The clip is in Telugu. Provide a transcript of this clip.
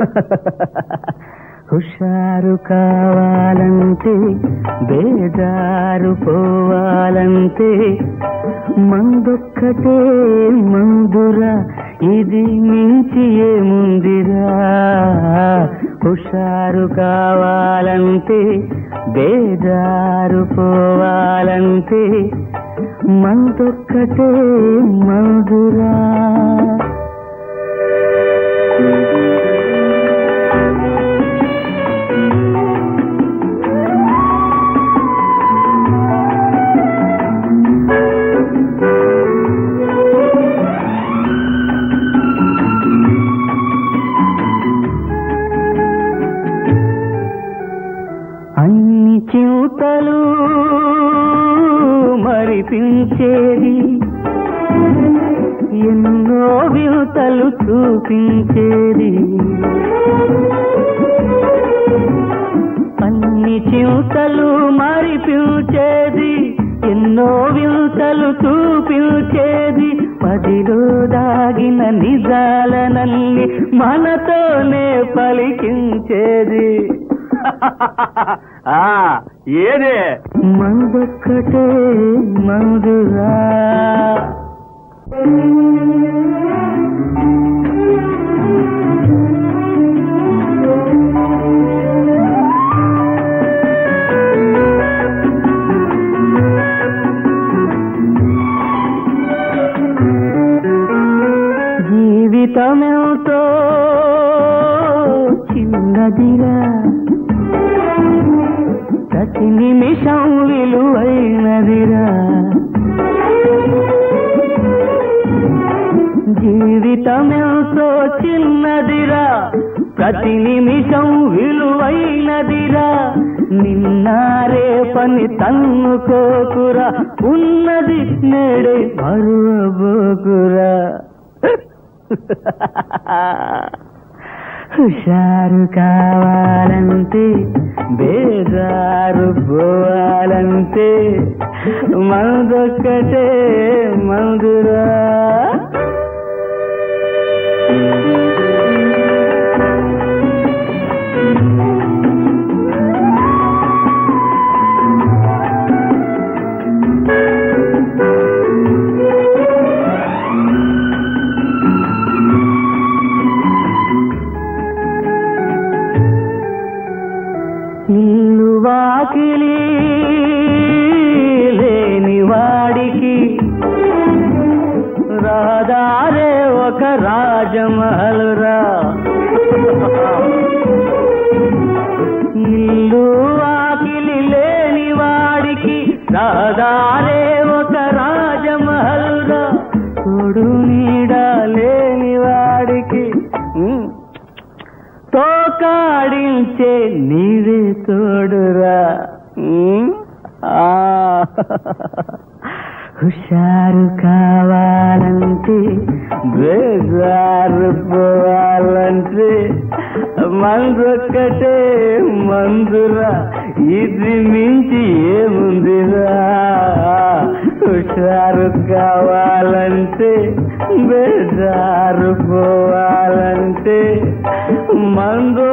హుషారు కావాలంటే బేజారు పోవాలంటే మందొక్కటే మందురా ఇది మించి ఏముందిరా హుషారు కావాలంటే బేజారు పోవాలంటే మందొక్కటే మందురా అన్ని చింతలు మరిపించేది ఎన్నో వింతలు చూపించేది అన్ని చింతలు మరిపించేది ఎన్నో వింతలు చూపించేది పదిలో దాగిన నిజాలనల్ని మనతోనే పలికించేది ఆ ఏదే మందొక్కటే మందురా జీవితమెంతో చిన్నదిరా ప్రతి నిమిషం విలువైనదిరా జీవితమెంతో చిన్నదిరా ప్రతి నిమిషం విలువైనదిరా నిన్నారే పని తన్నుకోకురా ఉన్నది నేడే మరువబోకురా హుషారు కావాలంటే బేజారు పోవాలంటే మందొక్కటే మందురా ఇల్లు వాకిలి లేని వాడికి రాదారే ఒక రాజమహలురా ఇల్లు వాకిలి లేని వాడికి రాదారే ఒక రాజమహలురా తోడు నీడ లేని వాడికి ఉమ్, తోకాడించే నీవే తోడురా ఉమ్, ఆ. హుషారు కావాలంటే బేజారు పోవాలంటే మందొక్కటే మందురా ఇది మించి ఏముందిరా హుషారు కావాలంటే బేజారు పోవాలంటే మందు